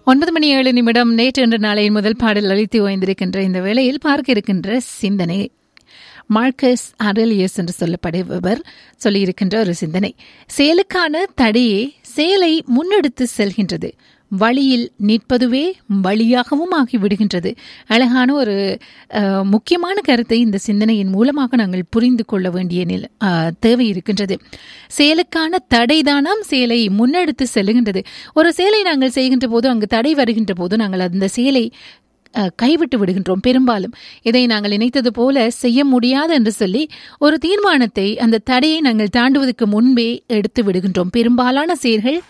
ஒன்பது மணி ஏழு நிமிடம் நேற்று என்ற நாளையின் முதல் பாடல் அளித்து ஓய்ந்திருக்கின்ற இந்த வேளையில் பார்க்க இருக்கின்ற சிந்தனை மார்க்கஸ் அரலியஸ் என்று சொல்லப்படுபவர் சொல்லியிருக்கின்ற ஒரு சிந்தனை செயலுக்கான தடையே செயலை முன்னெடுத்து செல்கின்றது வழியில் நிற்பதுவே வழியாகவும் ஆகிவிடுகின்றது அழகான ஒரு அஹ், முக்கியமான கருத்தை இந்த சிந்தனையின் மூலமாக நாங்கள் புரிந்து கொள்ள வேண்டிய நில அஹ், தேவை இருக்கின்றது செயலுக்கான தடைதானாம் செயலை முன்னெடுத்து செல்லுகின்றது ஒரு செயலை நாங்கள் செய்கின்ற போது அங்கு தடை வருகின்ற போது நாங்கள் அந்த செயலை அஹ், கைவிட்டு விடுகின்றோம் பெரும்பாலும் இதை நாங்கள் நினைத்தது போல செய்ய முடியாது என்று சொல்லி ஒரு தீர்மானத்தை அந்த தடையை நாங்கள் தாண்டுவதற்கு முன்பே எடுத்து விடுகின்றோம் பெரும்பாலான செயல்கள்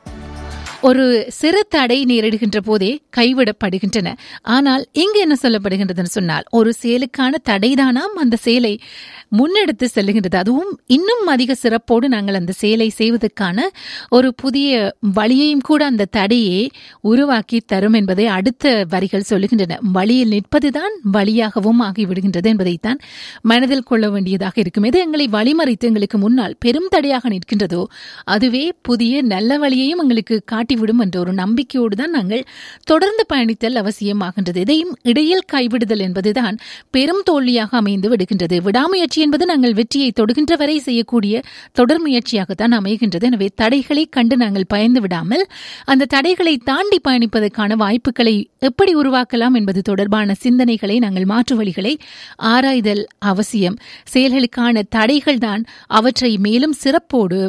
ஒரு சிறு தடை நேரிடுகின்ற போதே கைவிடப்படுகின்றன ஆனால் இங்கு என்ன சொல்லப்படுகின்றதுன்னு சொன்னால் ஒரு செயலுக்கான தடைதானாம் அந்த செயலை முன்னெடுத்து செல்லுகின்றது அதுவும் இன்னும் அதிக சிறப்போடு நாங்கள் அந்த செயலை செய்வதற்கான ஒரு புதிய வழியையும் கூட அந்த தடையே உருவாக்கி தரும் என்பதை அடுத்த வரிகள் சொல்லுகின்றன வழியில் நிற்பதுதான் வழியாகவும் ஆகிவிடுகின்றது என்பதைத்தான் மனதில் கொள்ள வேண்டியதாக இருக்கும் எது எங்களை வழிமறித்து எங்களுக்கு முன்னால் பெரும் தடையாக நிற்கின்றதோ அதுவே புதிய நல்ல வழியையும் எங்களுக்கு காட்டிவிடும் என்ற ஒரு நம்பிக்கையோடு தான் நாங்கள் தொடர்ந்து பயணித்தல் அவசியமாகின்றது எதையும் இடையில் கைவிடுதல் என்பதுதான் பெரும் தோல்வியாக அமைந்து விடுகின்றது விடாமுயற்சி என்பது நாங்கள் வெற்றியை தொடுகின்ற வரை செய்யக்கூடிய தொடர் முயற்சியாகத்தான் அமைகின்றது எனவே தடைகளை கண்டு நாங்கள் பயந்து விடாமல் அந்த தடைகளை தாண்டி பயணிப்பதற்கான வாய்ப்புகளை எப்படி உருவாக்கலாம் என்பது தொடர்பான சிந்தனைகளை நாங்கள் மாற்று வழிகளை ஆராய்தல் அவசியம் செயல்களுக்கான தடைகள் தான் அவற்றை மேலும் சிறப்போடு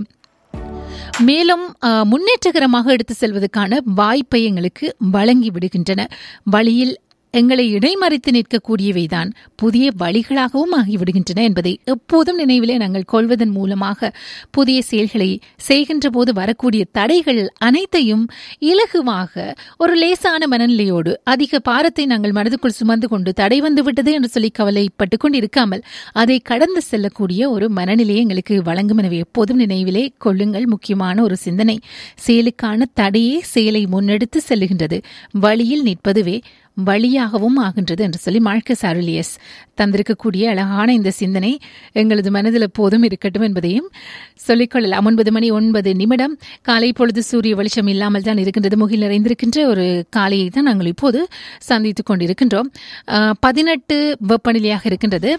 மேலும் அஹ், முன்னேற்றகரமாக எடுத்து செல்வதற்கான வாய்ப்பை எங்களுக்கு வழங்கி விடுகின்றன வழியில் எங்களை இடைமறித்து நிற்கக்கூடியவைதான் புதிய வழிகளாகவும் ஆகிவிடுகின்றன என்பதை எப்போதும் நினைவிலே நாங்கள் கொள்வதன் மூலமாக புதிய செயல்களை செய்கின்ற போது வரக்கூடிய தடைகள் அனைத்தையும் இலகுவாக ஒரு லேசான மனநிலையோடு அதிக பாரத்தை நாங்கள் மனதுக்குள் சுமந்து கொண்டு தடை வந்து விட்டது என்று சொல்லி கவலைப்பட்டு கொண்டு இருக்காமல் அதை கடந்து செல்லக்கூடிய ஒரு மனநிலையை எங்களுக்கு வழங்கும் எனவே எப்போதும் நினைவிலே கொள்ளுங்கள் முக்கியமான ஒரு சிந்தனை செயலுக்கான தடையே செயலை முன்னெடுத்து செல்லுகின்றது வழியில் நிற்பதுவே வழியாகவும் ஆகின்றது என்று சொல்லி மார்க்கஸ் அருளியஸ் தந்திருக்கக்கூடிய அழகான இந்த சிந்தனை எங்களது மனதில் எப்போதும் இருக்கட்டும் என்பதையும் சொல்லிக்கொள்ளலாம் ஒன்பது மணி ஒன்பது நிமிடம் காலை பொழுது சூரிய வெளிச்சம் இல்லாமல் தான் இருக்கின்றது முகில் நிறைந்திருக்கின்ற ஒரு காலையை தான் நாங்கள் இப்போது சந்தித்துக் கொண்டிருக்கின்றோம் அஹ், பதினெட்டு வெப்பநிலையாக இருக்கின்றது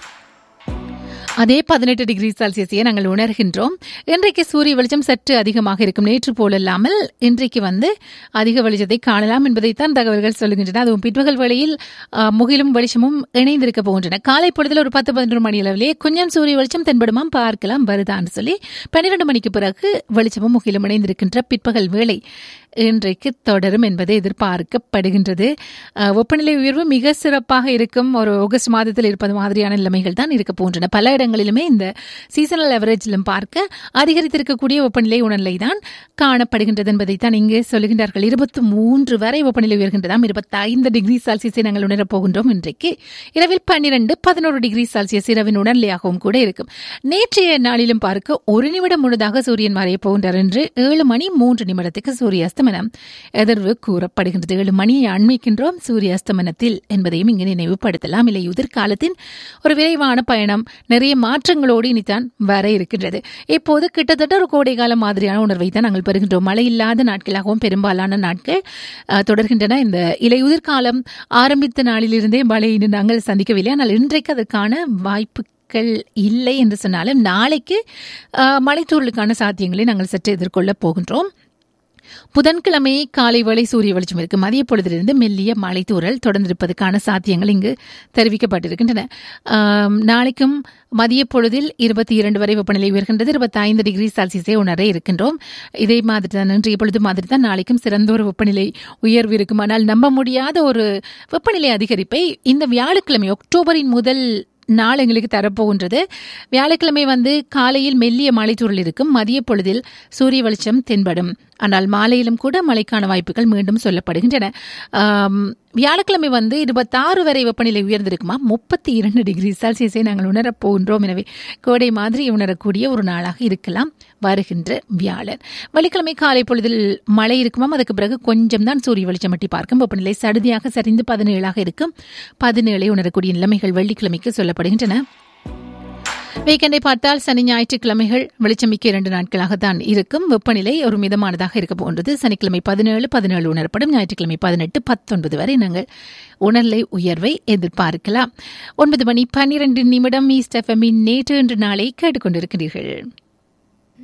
அதே பதினெட்டு டிகிரி செல்சியஸையே நாங்கள் உணர்கின்றோம் இன்றைக்கு சூரிய வெளிச்சம் சற்று அதிகமாக இருக்கும் நேற்று போலல்லாமல் இன்றைக்கு வந்து அதிக வெளிச்சத்தை காணலாம் என்பதைத்தான் தகவல்கள் சொல்லுகின்றன அதுவும் பிற்பகல் வேளையில் அஹ், முகிலும் வெளிச்சமும் இணைந்திருக்க போகின்றன காலை பொழுதில் ஒரு பத்து பதினொரு மணி அளவிலே கொஞ்சம் சூரிய வெளிச்சம் தென்படுமாம் பார்க்கலாம் வருதான்னு சொல்லி பன்னிரண்டு மணிக்கு பிறகு வெளிச்சமும் முகிலும் இணைந்திருக்கின்ற பிற்பகல் வேளை இன்றைக்கு தொடரும் என்பதை எதிர்பார்க்கப்படுகின்றது அஹ், வெப்பநிலை உயர்வு மிக சிறப்பாக இருக்கும் ஒரு ஆகஸ்ட் மாதத்தில் இருப்பது மாதிரியான நிலைமைகள் தான் இருக்க போகின்றன பல இடங்களிலுமே இந்த சீசனல் அவரேஜிலும் பார்க்க அதிகரித்திருக்கக்கூடிய வெப்பநிலை உணர்நிலை தான் காணப்படுகின்றது என்பதைத்தான் இங்கு சொல்லுகின்றார்கள் இருபத்தி மூன்று வரை வெப்பநிலை உயர்கின்றதாம் இருபத்தி ஐந்து டிகிரி செல்சியஸை நாங்கள் உணரப் போகின்றோம் இன்றைக்கு இரவில் பன்னிரண்டு பதினோரு டிகிரி செல்சியஸ் இரவின் உணர்நிலையாகவும் கூட இருக்கும் நேற்றைய நாளிலும் பார்க்க ஒரு நிமிடம் முன்னதாக சூரியன் மறையப் போகின்றார் என்று ஏழு மணி மூன்று நிமிடத்துக்கு சூரிய அஸ்தமனம் எதிர்வு கூறப்படுகின்றது ஏழு மணியை அண்மிக்கின்றோம் சூரிய அஸ்தமனத்தில் என்பதையும் இங்கு நினைவுபடுத்தலாம் இல்லை எதிர்காலத்தின் ஒரு விரைவான பயணம் நிறைய மாற்றங்களோடு இனித்தான் வர இருக்கின்றது இப்போது கிட்டத்தட்ட ஒரு கோடைகால மாதிரியான உணர்வை தான் நாங்கள் பெறுகின்றோம் மழை இல்லாத நாட்களாகவும் பெரும்பாலான நாட்கள் அஹ், தொடர்கின்றன இந்த இலையுதிர் காலம் ஆரம்பித்த நாளிலிருந்தே மழையினை நாங்கள் சந்திக்கவில்லை ஆனால் இன்றைக்கு அதற்கான வாய்ப்புகள் இல்லை என்று சொன்னாலும் நாளைக்கு அஹ், மழைத்தூரலுக்கான சாத்தியங்களை நாங்கள் சற்று எதிர்கொள்ளப் போகின்றோம் புதன்கிழமை காலை வேளை சூரிய வெளிச்சம் இருக்கு மதிய பொழுதிலிருந்து மெல்லிய மழை தூறல் தொடர்ந்திருப்பதற்கான சாத்தியங்கள் இங்கு தெரிவிக்கப்பட்டிருக்கின்றன ஆம், நாளைக்கும் மதிய பொழுதில் இருபத்தி இரண்டு வரை வெப்பநிலை உயர்கின்றது இருபத்தி ஐந்து டிகிரி செல்சியஸை உணர இருக்கின்றோம் இதே மாதிரி தான் இன்றைய பொழுது மாதிரி தான் நாளைக்கும் சிறந்த ஒரு வெப்பநிலை உயர்வு இருக்கும் ஆனால் நம்ப முடியாத ஒரு வெப்பநிலை அதிகரிப்பை இந்த வியாழக்கிழமை அக்டோபரின் முதல் நாள் எங்களுக்கு தரப்போகின்றது வியாழக்கிழமை வந்து காலையில் மெல்லிய மழைத்தூறல் இருக்கும் மதிய பொழுதில் சூரிய வெளிச்சம் தென்படும் ஆனால் மாலையிலும் கூட மழைக்கான வாய்ப்புகள் மீண்டும் சொல்லப்படுகின்றன ஆம், வியாழக்கிழமை வந்து இருபத்தாறு வரை வெப்பநிலை உயர்ந்திருக்குமா முப்பத்தி இரண்டு டிகிரி செல்சியஸை நாங்கள் உணரப் போகின்றோம் எனவே கோடை மாதிரி உணரக்கூடிய ஒரு நாளாக இருக்கலாம் வருகின்ற வியாழன் வெள்ளிக்கிழமை காலை பொழுதில் மழை இருக்குமாம் அதுக்கு பிறகு கொஞ்சம் தான் சூரிய வெளிச்சம் எட்டி பார்க்கும் வெப்பநிலை சடுதியாக சரிந்து பதினேழாக இருக்கும் பதினேழை உணரக்கூடிய நிலைமைகள் வெள்ளிக்கிழமைக்கு சொல்லப்படுகின்றன வீக்கெண்டை பார்த்தால் சனி ஞாயிற்றுக்கிழமைகள் வெளிச்சமிக்க இரண்டு நாட்களாகத்தான் இருக்கும் வெப்பநிலை ஒரு மிதமானதாக இருக்க போன்றது சனிக்கிழமை பதினேழு பதினேழு உணரப்படும் ஞாயிற்றுக்கிழமை பதினெட்டு பத்தொன்பது வரை நாங்கள் உணர்லை உயர்வை எதிர்பார்க்கலாம் ஒன்பது மணி பன்னிரண்டு நிமிடம் ஈஸ்ட் எஃப்எம்மின் நேற்று இன்று நாளை கேட்டுக்கொண்டிருக்கிறீர்கள்